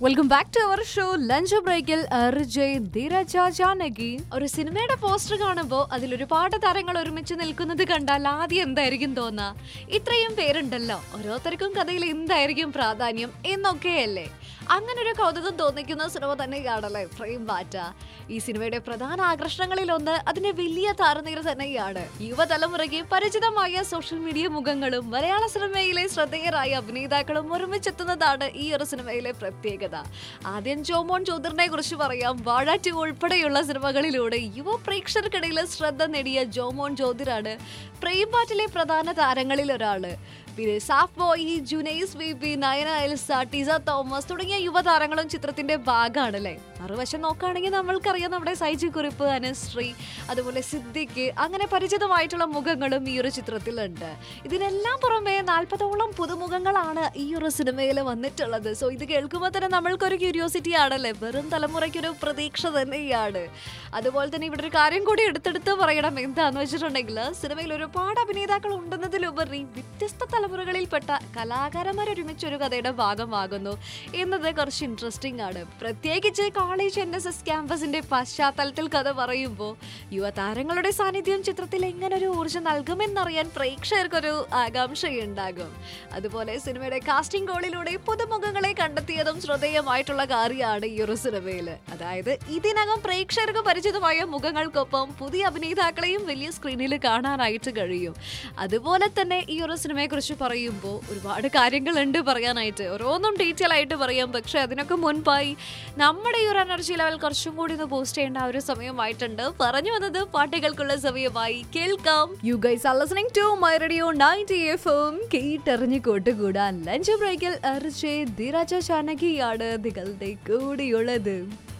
welcome back to our show lunch ബ്രേക്കിൽ അർജയ് ധീരജ ജാനകി ഒരു സിനിമയുടെ പോസ്റ്റർ കാണുമ്പോൾ അതിൽ ഒരുപാട് താരങ്ങൾ ഒരുമിച്ച് നിൽക്കുന്നത് കണ്ടാൽ ആദ്യം എന്തായിരിക്കും തോന്നുക ഇത്രയും പേരുണ്ടല്ലോ ഓരോരുത്തർക്കും കഥയിൽ എന്തായിരിക്കും പ്രാധാന്യം എന്നൊക്കെയല്ലേ അങ്ങനെ ഒരു കൗതുകം തോന്നിക്കുന്ന സിനിമ തന്നെയാണല്ലേ ഫ്രെയിം ബാറ്റ ഈ സിനിമയുടെ പ്രധാന ആകർഷണങ്ങളിൽ ഒന്ന് അതിന്റെ വലിയ താരനിര തന്നെയാണ് യുവതലമുറയ്ക്ക് പരിചിതമായ സോഷ്യൽ മീഡിയ മുഖങ്ങളും മലയാള സിനിമയിലെ ശ്രദ്ധേയരായ അഭിനേതാക്കളും ഒരുമിച്ചെത്തുന്നതാണ് ഈ ഒരു സിനിമയിലെ പ്രത്യേകത ആദ്യം ജോമോൻ ചോദറിനെ കുറിച്ച് പറയാം വാഴ ടു ഉൾപ്പെടെയുള്ള സിനിമകളിലൂടെ യുവ പ്രേക്ഷകർക്കിടയിൽ ശ്രദ്ധ നേടിയ ജോമോൻ ജ്യോതിരാണ് പ്രേം പാട്ടിലെ പ്രധാന താരങ്ങളിൽ ഒരാള് പിന്നെ Saaf boy Junaiz V P Nayana Elsa Tisa Thomas തുടങ്ങിയ യുവതാരങ്ങളും ചിത്രത്തിന്റെ ഭാഗമാണല്ലേ മറുവശം നോക്കുകയാണെങ്കിൽ നമ്മൾക്കറിയാം നമ്മുടെ സൈജി കുറിപ്പ് അനുശ്രീ അതുപോലെ സിദ്ദിഖ് അങ്ങനെ പരിചിതമായിട്ടുള്ള മുഖങ്ങളും ഈ ഒരു ചിത്രത്തിലുണ്ട് ഇതിനെല്ലാം പുറമെ നാൽപ്പതോളം പുതുമുഖങ്ങളാണ് ഈ ഒരു സിനിമയിൽ വന്നിട്ടുള്ളത് സോ ഇത് കേൾക്കുമ്പോൾ തന്നെ നമ്മൾക്കൊരു ക്യൂരിയോസിറ്റി ആണല്ലേ വെറും തലമുറയ്ക്കൊരു പ്രതീക്ഷ തന്നെയാണ് അതുപോലെ തന്നെ ഇവിടെ ഒരു കാര്യം കൂടി എടുത്തെടുത്ത് പറയണം എന്താന്ന് വെച്ചിട്ടുണ്ടെങ്കിൽ സിനിമയിൽ ഒരുപാട് അഭിനേതാക്കൾ ഉണ്ടെന്നതിലുപരി വ്യത്യസ്ത തലമുറകളിൽപ്പെട്ട കലാകാരന്മാർ ഒരുമിച്ച് ഒരു കഥയുടെ ഭാഗമാകുന്നു എന്നത് കുറച്ച് ഇൻട്രസ്റ്റിംഗ് ആണ് പ്രത്യേകിച്ച് കോളേജ് എൻ എസ് എസ് ക്യാമ്പസിന്റെ പശ്ചാത്തലത്തിൽ കഥ പറയുമ്പോൾ യുവതാരങ്ങളുടെ സാന്നിധ്യം ചിത്രത്തിൽ എങ്ങനെ ഒരു ഊർജ്ജം നൽകുമെന്നറിയാൻ പ്രേക്ഷകർക്കൊരു ആകാംക്ഷയുണ്ടാകും അതുപോലെ സിനിമയുടെ കാസ്റ്റിംഗ് കോളിലൂടെ പുതുമുഖങ്ങളെ കണ്ടെത്തിയതും ശ്രദ്ധേയമായിട്ടുള്ള കാര്യമാണ് ഈ ഒരു സിനിമയിൽ അതായത് ഇതിനകം പ്രേക്ഷകർക്ക് പരിചിതമായ മുഖങ്ങൾക്കൊപ്പം പുതിയ അഭിനേതാക്കളെയും വലിയ സ്ക്രീനിൽ കാണാനായിട്ട് കഴിയും അതുപോലെ തന്നെ ഈ ഒരു സിനിമയെ കുറിച്ച് പറയുമ്പോൾ ഒരുപാട് കാര്യങ്ങളുണ്ട് പറയാനായിട്ട് ഓരോന്നും ഡീറ്റെയിൽ ആയിട്ട് പറയാം പക്ഷെ അതിനൊക്കെ മുൻപായി നമ്മുടെ ഈ ഒരു എനർജി ലെവൽ കുറച്ചും കൂടി ഒന്ന് ബൂസ്റ്റ് ചെയ്യേണ്ട ആ ഒരു സമയമായിട്ടുണ്ട് പറഞ്ഞു വന്നത് പാട്ടുകൾക്കുള്ള സമയമായി കേൾക്കാം you guys are listening to my radio ninety F M കേട്ടറിഞ്ഞ് കൂട്ടുകൂടാൻ ലഞ്ച് ബ്രേക്കിൽ അർജയ് ധീരാജ ചാനകിയാണ് നിങ്ങളുടെ കൂടിയുള്ളത്